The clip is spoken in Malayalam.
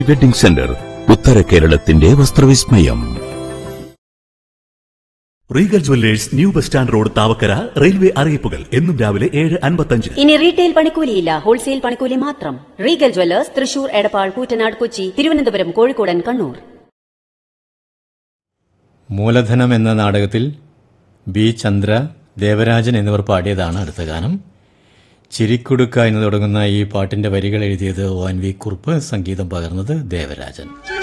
വെഡിംഗ് സെന്റർ ഉത്തര കേരളത്തിന്റെ വസ്ത്രവിസ്മയം Regal jewellers new bus stand road Thavakkara railway അറിയിപ്പുകൾ എന്നും രാവിലെ ഏഴ് അൻപത്തഞ്ച് ഇനി റീറ്റെയിൽ പണിക്കൂലിയില്ല ഹോൾസെയിൽ പണിക്കൂലി മാത്രം റീഗൽ ജ്വല്ലേഴ്സ് തൃശൂർ എടപ്പാൾ കൂറ്റനാട് കൊച്ചി തിരുവനന്തപുരം കോഴിക്കോടൻ കണ്ണൂർ മൂലധനം എന്ന നാടകത്തിൽ ബി ചന്ദ്ര ദേവരാജൻ എന്നിവർ പാടിയതാണ് അടുത്ത ഗാനം ചിരിക്കുടുക്ക എന്ന് തുടങ്ങുന്ന ഈ പാട്ടിന്റെ വരികൾ എഴുതിയത് ഒ എൻ വി കുറുപ്പ് സംഗീതം പകർന്നത് ദേവരാജൻ